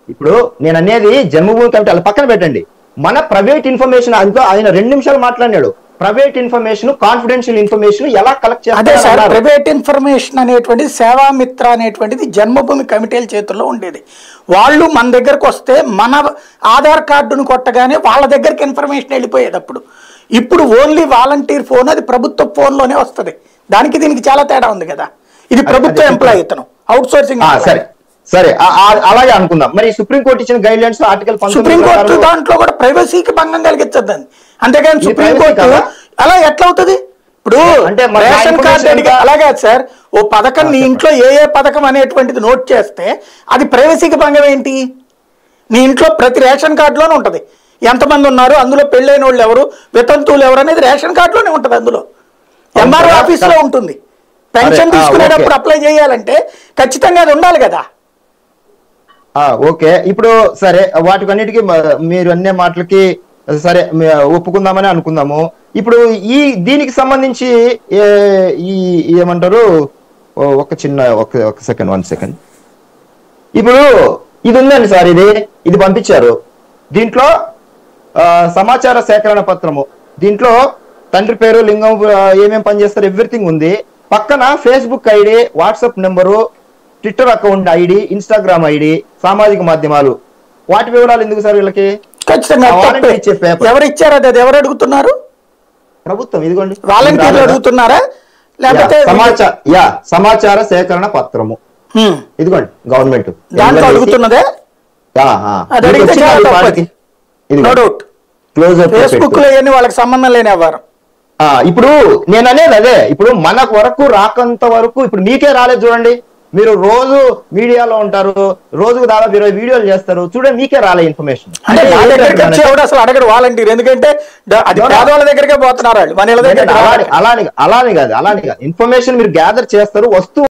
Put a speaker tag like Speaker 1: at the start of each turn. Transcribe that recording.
Speaker 1: ఇప్పుడు నేను అనేది జన్మభూమి కమిటీ అలా పక్కన పెట్టండి మన ప్రైవేట్ ఇన్ఫర్మేషన్ అందులో ఆయన రెండు నిమిషాలు మాట్లాడినాడు ప్రైవేట్ ఇన్ఫర్మేషన్ కాన్ఫిడెన్షియల్ ఇన్ఫర్మేషన్ ఎలా కలెక్ట్
Speaker 2: అదే సార్
Speaker 1: చేస్తారు
Speaker 2: ప్రైవేట్ ఇన్ఫర్మేషన్ అనేటువంటిది సేవామిత్ర అనేటువంటిది జన్మభూమి కమిటీల చేతుల్లో ఉండేది వాళ్ళు మన దగ్గరకు వస్తే మన ఆధార్ కార్డును కొట్టగానే వాళ్ళ దగ్గరికి ఇన్ఫర్మేషన్ వెళ్ళిపోయేది అప్పుడు ఇప్పుడు ఓన్లీ వాలంటీర్ ఫోన్ అది ప్రభుత్వ ఫోన్లోనే వస్తుంది దానికి దీనికి చాలా తేడా ఉంది కదా ఇది ప్రభుత్వ
Speaker 1: అది-
Speaker 2: ఎంప్లాయ్ ఇతను అవుట్ సోర్సింగ్
Speaker 1: ఆ, సరే సరే ఆ- ఆ- అలాగే అనుకుందాం మరి సుప్రీంకోర్టు ఇచ్చిన గైడ్ లైన్స్ ఆర్టికల్
Speaker 2: సుప్రీంకోర్టు దాంట్లో కూడా ప్రైవసీకి భంగం కలిగించద్దండి అంతేగాని
Speaker 1: ఇది
Speaker 2: సుప్రీంకోర్టు
Speaker 1: privacy కదా?
Speaker 2: అలా ఎట్లా అవుతుంది ఇప్పుడు
Speaker 1: అంటే మరి నా
Speaker 2: రేషన్ కార్డు
Speaker 1: information
Speaker 2: అడిగి
Speaker 1: అంతా-
Speaker 2: అలాగే సార్ ఓ పథకం నీ ఇంట్లో ఏ ఏ పథకం అనేటువంటిది నోట్ చేస్తే అది ప్రైవసీకి భంగం ఏంటి నీ ఇంట్లో ప్రతి రేషన్ కార్డులోనే ఉంటది ఎంతమంది ఉన్నారు అందులో పెళ్ళైన వాళ్ళు ఎవరు వితంతువులు ఎవరు అనేది రేషన్ కార్డులోనే ఉంటది అందులో ఎంఆర్ఓ
Speaker 1: కదా?
Speaker 2: ఆఫీస్ లో ఉంటుంది పెన్షన్
Speaker 1: అరే, ఆ,
Speaker 2: తీసుకునేటప్పుడు
Speaker 1: ఓకే.
Speaker 2: అప్లై చేయాలంటే ఖచ్చితంగా అది ఉండాలి కదా
Speaker 1: ఆ, ఓకే ఇప్పుడు సరే వాటికన్నిటికీ మ- మీరు అనే మాటలకి సరే మే- ఒప్పుకుందామని అనుకుందాము ఇప్పుడు ఈ దీనికి సంబంధించి ఏ- ఈ ఏమంటారు ఓ, ఒక చిన్న ఒక ఒక సెకండ్ వన్ సెకండ్ ఇప్పుడు ఇది ఉందండి సార్ ఇది ఇది పంపించారు దీంట్లో ఆ, సమాచార సేకరణ పత్రము దీంట్లో తండ్రి పేరు లింగం ఆ, ఏమేం పనిచేస్తారు ఎవ్రీథింగ్ ఉంది పక్కన Facebook ID WhatsApp number Twitter account ID Instagram ID సామాజిక మాధ్యమాలు వాటి వివరాలు ఎందుకు సార్ వీళ్ళకి
Speaker 2: ఖచ్చితంగా
Speaker 1: ఆ
Speaker 2: తప్పే.
Speaker 1: వాలంటీర్ ఇచ్చే పేపర్.
Speaker 2: ఎవరు ఇచ్చారు అది అది ఎవరు అడుగుతున్నారు
Speaker 1: ప్రభుత్వం ఇదిగోండి
Speaker 2: వాలంటీర్లు అడుగుతున్నారా లేకపోతే
Speaker 1: యా, సమాచార యా సమాచార సేకరణ పత్రము
Speaker 2: హ్మ్.
Speaker 1: ఇదిగోండి గవర్నమెంట్
Speaker 2: దాంట్లో అడుగుతున్నదే అది అడిగితే చాలా తప్పది. నో డౌట్
Speaker 1: క్లోజ్
Speaker 2: ఫేస్బుక్ లో ఇవన్నీ వాళ్ళకి సంబంధం లేని వ్యవహారం
Speaker 1: ఇప్పుడు నేను అనేది అదే ఇప్పుడు మనకు వరకు రాకంత వరకు ఇప్పుడు మీకే రాలేదు చూడండి మీరు రోజు మీడియాలో ఉంటారు రోజుకు దాదాపు ఇరవై వీడియోలు చేస్తారు చూడండి మీకే రాలే ఇన్ఫర్మేషన్
Speaker 2: అంటే నా దగ్గరికి వచ్చి ఎవడు అసలు అడగడు వాలంటీర్ ఎందుకంటే ద- అది
Speaker 1: No, no.
Speaker 2: పేదవాళ్ళ దగ్గరికే పోతున్నారు వాళ్ళు మన ఇళ్ళ దగ్గరికి
Speaker 1: అలాని
Speaker 2: రావట్లేదు.
Speaker 1: అలాని అలాని కాదు అలాని కాదు ఇన్ఫర్మేషన్ మీరు గ్యాదర్ చేస్తారు వస్తూ